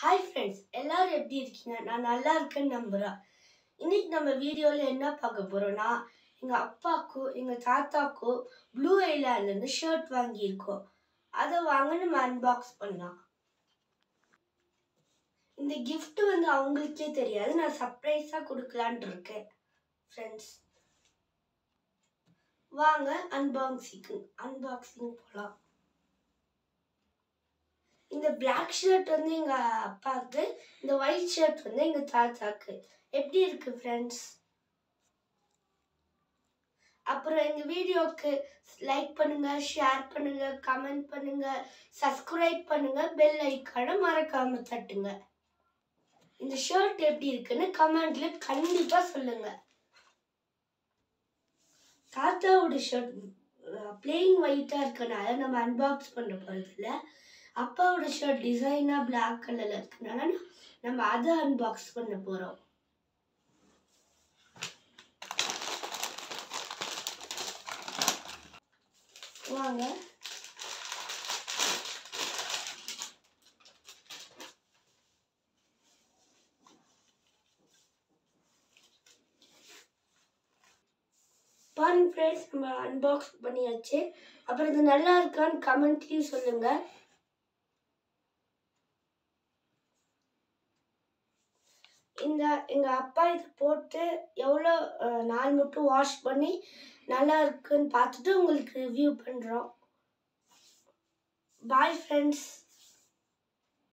hi friends எல்லாரும் எப்படி இருக்கீங்க நான் நல்லா இருக்கேன்னு நம்புகிறேன் இன்னைக்கு நம்ம வீடியோவில் என்ன பார்க்க போகிறோம்னா எங்கள் அப்பாவுக்கும் எங்கள் தாத்தாக்கும் ப்ளூ ஐலாண்ட்லேருந்து ஷர்ட் வாங்கியிருக்கோம் அதை வாங்க நம்ம அன்பாக்ஸ் பண்ணலாம் இந்த gift வந்து அவங்களுக்கே தெரியாது நான் சர்ப்ரைஸாக கொடுக்கலான்ட்டு இருக்கேன் ஃப்ரெண்ட்ஸ் வாங்க அன்பாக்சிங் அன்பாக்சிங் போகலாம் இந்த பிளாக் ஷர்ட் வந்து எங்க அப்பாவுக்கு இந்த ஒயிட் ஷர்ட் வந்து எங்க தாத்தாக்கு எப்படி இருக்கு ஃப்ரெண்ட்ஸ் அப்புறம் எங்க வீடியோக்கு லைக் பண்ணுங்க ஷேர் பண்ணுங்க கமெண்ட் பண்ணுங்க சப்ஸ்கிரைப் பண்ணுங்க பெல் ஐக்கானை மறக்காம தட்டுங்க இந்த ஷர்ட் எப்படி இருக்குன்னு கமெண்ட்ல கண்டிப்பா சொல்லுங்க தாத்தாவோட ஷர்ட் பிளெயின் ஒயிட்டா இருக்கனால நம்ம அன்பாக்ஸ் பண்ண போறது இல்ல அப்பாவோட ஷர்ட் டிசைனா Black கலர்ல இருக்கனால நம்ம அதை அன்பாக்ஸ் பண்ண போறோம் வாங்க பாருங்க ஃப்ரெண்ட்ஸ் நம்ம அன்பாக்ஸ் பண்ணியாச்சு அப்புறம் இது நல்லா இருக்கான்னு கமெண்ட்லேயும் சொல்லுங்க இந்த எங்கள் அப்பா இது போட்டு எவ்வளோ அஹ், நாள் மட்டும் வாஷ் பண்ணி நல்லா இருக்குன்னு பார்த்துட்டு உங்களுக்கு ரிவ்யூ பண்ணுறோம் பாய் ஃப்ரெண்ட்ஸ்